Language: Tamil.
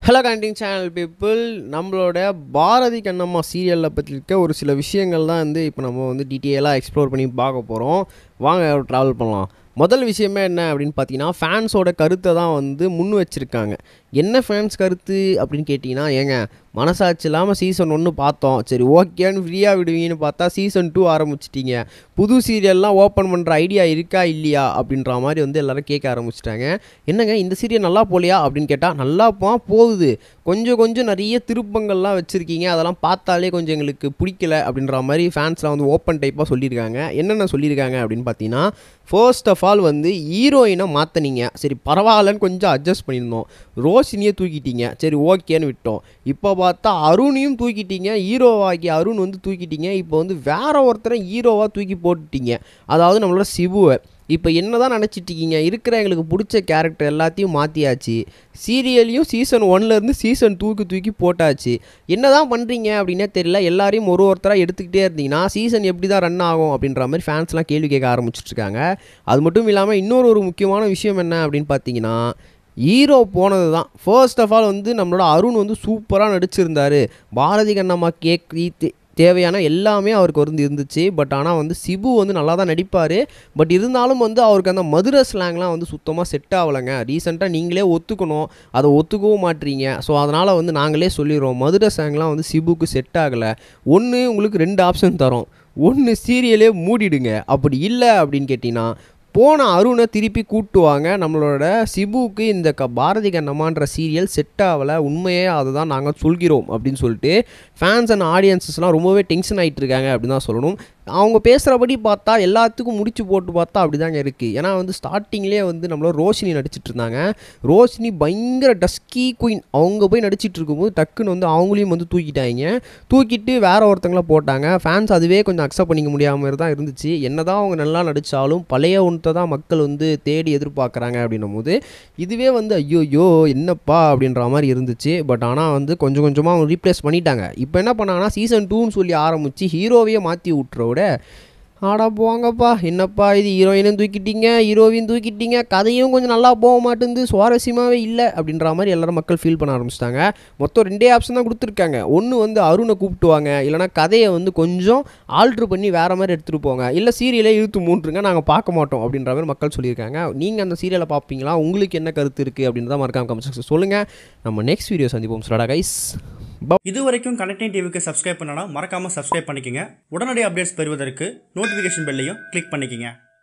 ஹலோ கேண்டீன் சேனல் பீப்புள் நம்மளோட பாரதி கண்ணம்மா சீரியலில் பற்றி இருக்க ஒரு சில விஷயங்கள் தான் வந்து இப்போ நம்ம வந்து டீட்டெயிலாக எக்ஸ்ப்ளோர் பண்ணி பார்க்க போகிறோம் வாங்க ட்ராவல் பண்ணலாம் முதல் விஷயமே என்ன அப்படின்னு பார்த்தீங்கன்னா ஃபேன்ஸோட கருத்தை தான் வந்து முன் வச்சுருக்காங்க என்ன ஃபேன்ஸ் கருத்து அப்படின்னு கேட்டிங்கன்னா ஏங்க மனசாட்சி இல்லாமல் சீசன் ஒன்று பார்த்தோம் சரி ஓகேன்னு ஃப்ரீயாக விடுவீங்கன்னு பார்த்தா சீசன் டூ ஆரம்பிச்சிட்டிங்க புது சீரியல்லாம் ஓப்பன் பண்ணுற ஐடியா இருக்கா இல்லையா அப்படின்ற மாதிரி வந்து எல்லாரும் கேட்க ஆரம்பிச்சிட்டாங்க என்னங்க இந்த சீரியல் நல்லா போகலையா அப்படின்னு கேட்டால் நல்லா போ போகுது கொஞ்சம் கொஞ்சம் நிறைய திருப்பங்கள்லாம் வச்சுருக்கீங்க அதெல்லாம் பார்த்தாலே கொஞ்சம் எங்களுக்கு பிடிக்கல அப்படின்ற மாதிரி ஃபேன்ஸ்லாம் வந்து ஓப்பன் டைப்பாக சொல்லியிருக்காங்க என்னென்ன சொல்லியிருக்காங்க அப்படின்னு பார்த்தீங்கன்னா ஃபர்ஸ்ட் ஆஃப் ஆல் வந்து ஹீரோயினை மாற்றினீங்க சரி பரவாயில்லன்னு கொஞ்சம் அட்ஜஸ்ட் பண்ணியிருந்தோம் ரோஷினியை தூக்கிட்டீங்க சரி ஓகேன்னு விட்டோம் இப்போ பார்த்தா அருணையும் தூக்கிட்டீங்க ஹீரோவாக்கி அருண் வந்து தூக்கிட்டீங்க இப்போ வந்து வேற ஒருத்தரை ஹீரோவாக தூக்கி போட்டுட்டீங்க அதாவது நம்மளோட சிபுவை இப்போ என்ன தான் நினச்சிட்ருக்கீங்க இருக்கிற எங்களுக்கு பிடிச்ச கேரக்டர் எல்லாத்தையும் மாற்றியாச்சு சீரியலையும் சீசன் ஒன்லேருந்து சீசன் டூக்கு தூக்கி போட்டாச்சு என்ன தான் பண்ணுறீங்க அப்படின்னே தெரியல எல்லாரையும் ஒரு ஒருத்தராக எடுத்துக்கிட்டே இருந்தீங்கன்னா சீசன் எப்படி தான் ரன் ஆகும் அப்படின்ற மாதிரி ஃபேன்ஸ்லாம் கேள்வி கேட்க ஆரம்பிச்சிட்ருக்காங்க அது மட்டும் இல்லாமல் இன்னொரு ஒரு முக்கியமான விஷயம் என்ன அப்படின்னு பார்த்தீங்கன்னா ஹீரோ போனது தான் ஃபர்ஸ்ட் ஆஃப் ஆல் வந்து நம்மளோட அருண் வந்து சூப்பராக நடிச்சிருந்தார் பாரதி கண்ணம்மா கேக் தேவையான எல்லாமே அவருக்கு வந்து இருந்துச்சு பட் ஆனால் வந்து சிபு வந்து நல்லா தான் நடிப்பார் பட் இருந்தாலும் வந்து அவருக்கு அந்த மதுரை ஸ்லாங்லாம் வந்து சுத்தமாக செட் ஆகலைங்க ரீசெண்டாக நீங்களே ஒத்துக்கணும் அதை ஒத்துக்கவும் மாட்டீங்க ஸோ அதனால் வந்து நாங்களே சொல்லிடுறோம் மதுரை ஸ்லாங்லாம் வந்து சிபுக்கு செட் ஆகலை ஒன்று உங்களுக்கு ரெண்டு ஆப்ஷன் தரோம் ஒன்று சீரியலே மூடிடுங்க அப்படி இல்லை அப்படின்னு கேட்டிங்கன்னா போன அருணை திருப்பி கூட்டுவாங்க நம்மளோட சிபுக்கு இந்த க பாரதி கண்ணம்மான்ற சீரியல் செட் ஆகலை உண்மையே அதை தான் நாங்கள் சொல்கிறோம் அப்படின்னு சொல்லிட்டு ஃபேன்ஸ் அண்ட் ஆடியன்ஸஸ்லாம் ரொம்பவே டென்ஷன் ஆகிட்டு இருக்காங்க அப்படின்னு தான் சொல்லணும் அவங்க பேசுகிறபடி பார்த்தா எல்லாத்துக்கும் முடிச்சு போட்டு பார்த்தா அப்படி தாங்க இருக்குது ஏன்னா வந்து ஸ்டார்டிங்லேயே வந்து நம்மளோட ரோஷினி நடிச்சிட்டு இருந்தாங்க ரோஷினி பயங்கர டஸ்கி குயின் அவங்க போய் நடிச்சிட்டு இருக்கும்போது டக்குன்னு வந்து அவங்களையும் வந்து தூக்கிட்டாங்க தூக்கிட்டு வேற ஒருத்தங்கள போட்டாங்க ஃபேன்ஸ் அதுவே கொஞ்சம் அக்செப்ட் பண்ணிக்க முடியாமல் தான் இருந்துச்சு என்ன தான் அவங்க நல்லா நடித்தாலும் பழைய ஒன்றத்தை தான் மக்கள் வந்து தேடி எதிர்பார்க்குறாங்க அப்படின்னும் போது இதுவே வந்து ஐயோயோ என்னப்பா அப்படின்ற மாதிரி இருந்துச்சு பட் ஆனால் வந்து கொஞ்சம் கொஞ்சமாக அவங்க ரீப்ளேஸ் பண்ணிட்டாங்க இப்போ என்ன பண்ணாங்கன்னா சீசன் டூன்னு சொல்லி ஆரம்பித்து ஹீரோவையே மாற்றி விட்டுற விட ஆடா போங்கப்பா என்னப்பா இது ஹீரோயினும் தூக்கிட்டீங்க ஹீரோவையும் தூக்கிட்டீங்க கதையும் கொஞ்சம் நல்லா போக மாட்டேங்குது சுவாரஸ்யமாகவே இல்லை அப்படின்ற மாதிரி எல்லாரும் மக்கள் ஃபீல் பண்ண ஆரம்பிச்சிட்டாங்க மொத்தம் ரெண்டே ஆப்ஷன் தான் கொடுத்துருக்காங்க ஒன்று வந்து அருணை கூப்பிட்டுவாங்க இல்லைனா கதையை வந்து கொஞ்சம் ஆல்ட்ரு பண்ணி வேறு மாதிரி எடுத்துகிட்டு போங்க இல்லை சீரியலே இழுத்து மூன்றுங்க நாங்கள் பார்க்க மாட்டோம் அப்படின்ற மாதிரி மக்கள் சொல்லியிருக்காங்க நீங்கள் அந்த சீரியலை பார்ப்பீங்களா உங்களுக்கு என்ன கருத்து இருக்குது அப்படின்னு தான் மறக்காம கமெண்ட் சொல்லுங்கள் நம்ம நெக்ஸ்ட் வீடியோ சந்திப்போம் ஸ்டாடா கைஸ் இது வரைக்கும் கனெக்டிங் டிவிக்கு சப்ஸ்கிரைப் பண்ணனா மறக்காம சப்ஸ்கிரைப் பண்ணிக்கங்க உடனடி அப்டேட்ஸ் பெறுவதற்கு நோட்டிஃபிகேஷன் பெல்லையும் கிளிக் பண்ணிக்கங்க